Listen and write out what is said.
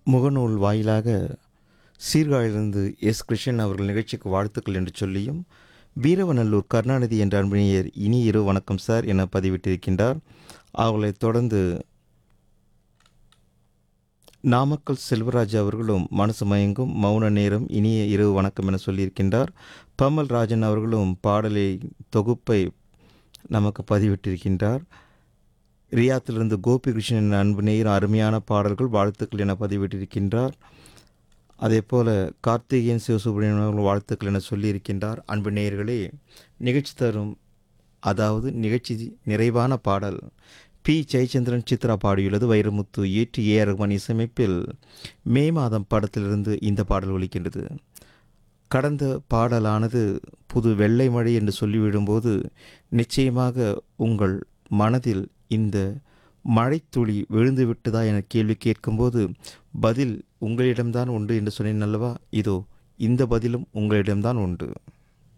முகநூல் வாயிலாக சீர்காழிலிருந்து எஸ் கிருஷ்ணன் அவர்கள் நிகழ்ச்சிக்கு வாழ்த்துக்கள் என்று சொல்லியும் வீரவநல்லூர் கருணாநிதி என்ற அன்பினியர் இனி இரு வணக்கம் சார் என பதிவிட்டிருக்கின்றார் அவர்களைத் தொடர்ந்து நாமக்கல் செல்வராஜ் அவர்களும் மனசு மயங்கும் மௌன நேரம் இனிய இரவு வணக்கம் என சொல்லியிருக்கின்றார் பமல் ராஜன் அவர்களும் பாடலை தொகுப்பை நமக்கு பதிவிட்டிருக்கின்றார் ரியாத்திலிருந்து கோபிகிருஷ்ணன் அன்பு நேர் அருமையான பாடல்கள் வாழ்த்துக்கள் என பதிவிட்டிருக்கின்றார் அதே போல கார்த்திகேயன் சிவசுப்ரமணியன் அவர்கள் வாழ்த்துக்கள் என சொல்லியிருக்கின்றார் அன்பு நேயர்களே நிகழ்ச்சி தரும் அதாவது நிகழ்ச்சி நிறைவான பாடல் பி ஜெயச்சந்திரன் சித்ரா பாடியுள்ளது வைரமுத்து ஏற்றி ஏ ஆர் ரஹ்மான் இசையமைப்பில் மே மாதம் படத்திலிருந்து இந்த பாடல் ஒலிக்கின்றது கடந்த பாடலானது புது வெள்ளை மழை என்று சொல்லிவிடும்போது நிச்சயமாக உங்கள் மனதில் இந்த மழைத்துளி விழுந்து விட்டதா என கேள்வி கேட்கும்போது பதில் உங்களிடம்தான் உண்டு என்று சொன்னேன் அல்லவா இதோ இந்த பதிலும் உங்களிடம்தான் உண்டு